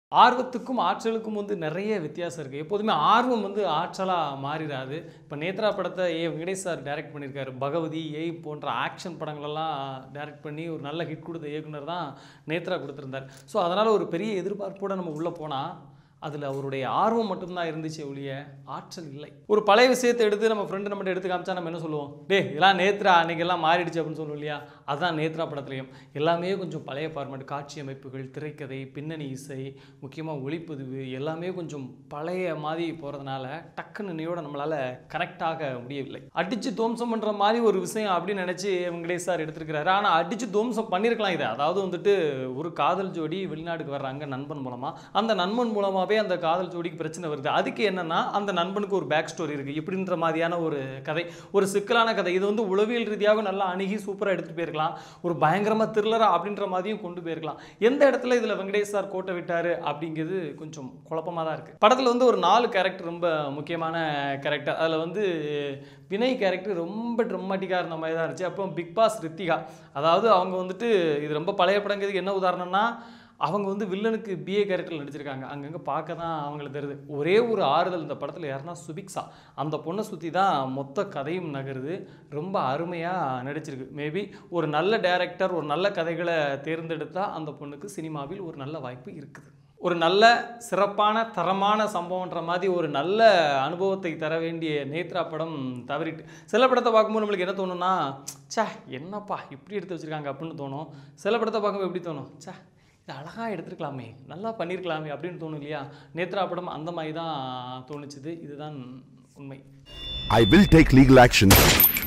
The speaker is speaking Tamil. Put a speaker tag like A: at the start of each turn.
A: ஆர்வத்துக்கும் ஆற்றலுக்கும் வந்து நிறைய வித்தியாசம் இருக்குது எப்போதுமே ஆர்வம் வந்து ஆற்றலாக மாறிடாது இப்போ நேத்ரா படத்தை ஏ வெங்கடேஷ் சார் டைரக்ட் பண்ணியிருக்காரு பகவதி ஏய் போன்ற ஆக்ஷன் படங்களெல்லாம் டைரக்ட் பண்ணி ஒரு நல்ல ஹிட் கொடுத்த இயக்குனர் தான் நேத்ரா கொடுத்துருந்தார் ஸோ அதனால் ஒரு பெரிய எதிர்பார்ப்போட நம்ம உள்ளே போனால் அதில் அவருடைய ஆர்வம் மட்டும்தான் இருந்துச்சு ஒழிய ஆற்றல் இல்லை ஒரு பழைய விஷயத்தை எடுத்து நம்ம ஃப்ரெண்டு நம்மகிட்ட எடுத்து காமிச்சா நம்ம என்ன சொல்லுவோம் டே இதெல்லாம் நேத்ரா அன்னைக்கு எல்லாம் மாறிடுச்சு அப்படின்னு சொல்லுவோம் இல்லையா அதுதான் நேத்ரா படத்துலையும் எல்லாமே கொஞ்சம் பழைய ஃபார்மேட் காட்சி அமைப்புகள் திரைக்கதை பின்னணி இசை முக்கியமாக ஒளிப்பதிவு எல்லாமே கொஞ்சம் பழைய மாதிரி போகிறதுனால டக்குன்னு நினைவோட நம்மளால் கனெக்ட் ஆக முடியவில்லை அடித்து துவம்சம் பண்ணுற மாதிரி ஒரு விஷயம் அப்படின்னு நினச்சி வெங்கடேஷ் சார் எடுத்திருக்கிறாரு ஆனால் அடித்து துவம்சம் பண்ணியிருக்கலாம் இதை அதாவது வந்துட்டு ஒரு காதல் ஜோடி வெளிநாட்டுக்கு வர்றாங்க நண்பன் மூலமாக அந்த நண்பன் மூலமாகவே அந்த காதல் ஜோடிக்கு பிரச்சனை வருது அதுக்கு என்னன்னா அந்த நண்பனுக்கு ஒரு பேக் ஸ்டோரி இருக்குது இப்படின்ற மாதிரியான ஒரு கதை ஒரு சிக்கலான கதை இது வந்து உளவியல் ரீதியாக நல்லா அணுகி சூப்பராக எடுத்துகிட்டு போயிருக்கலாம் ஒரு பயங்கரமாக த்ரில்லராக அப்படின்ற மாதிரியும் கொண்டு போயிருக்கலாம் எந்த இடத்துல இதில் வெங்கடேஷ் சார் கோட்டை விட்டார் அப்படிங்கிறது கொஞ்சம் குழப்பமாக தான் இருக்குது படத்தில் வந்து ஒரு நாலு கேரக்டர் ரொம்ப முக்கியமான கேரக்டர் அதில் வந்து வினய் கேரக்டர் ரொம்ப ட்ரமாட்டிக்காக இருந்த மாதிரி தான் இருந்துச்சு அப்புறம் பிக் பாஸ் ரித்திகா அதாவது அவங்க வந்துட்டு இது ரொம்ப பழைய படங்கிறதுக்கு என்ன உதாரணம்னா அவங்க வந்து வில்லனுக்கு பிஏ கேரக்டரில் நடிச்சிருக்காங்க அங்கங்கே பார்க்க தான் அவங்களுக்கு தெரியுது ஒரே ஒரு ஆறுதல் இந்த படத்தில் யாருன்னா சுபிக்ஸா அந்த பொண்ணை சுற்றி தான் மொத்த கதையும் நகருது ரொம்ப அருமையாக நடிச்சிருக்கு மேபி ஒரு நல்ல டைரக்டர் ஒரு நல்ல கதைகளை தேர்ந்தெடுத்தால் அந்த பொண்ணுக்கு சினிமாவில் ஒரு நல்ல வாய்ப்பு இருக்குது ஒரு நல்ல சிறப்பான தரமான சம்பவன்ற மாதிரி ஒரு நல்ல அனுபவத்தை தர வேண்டிய நேத்ரா படம் தவறிட்டு சில படத்தை பார்க்கும்போது நம்மளுக்கு என்ன தோணும்னா ச்சே என்னப்பா இப்படி எடுத்து வச்சுருக்காங்க அப்படின்னு தோணும் சில படத்தை பார்க்கும்போது எப்படி தோணும் ச்சே இது அழகாக எடுத்துருக்கலாமே நல்லா பண்ணியிருக்கலாமே அப்படின்னு தோணும் இல்லையா நேத்ரா படம் அந்த மாதிரி தான் தோணுச்சுது இதுதான் உண்மை
B: I will take legal action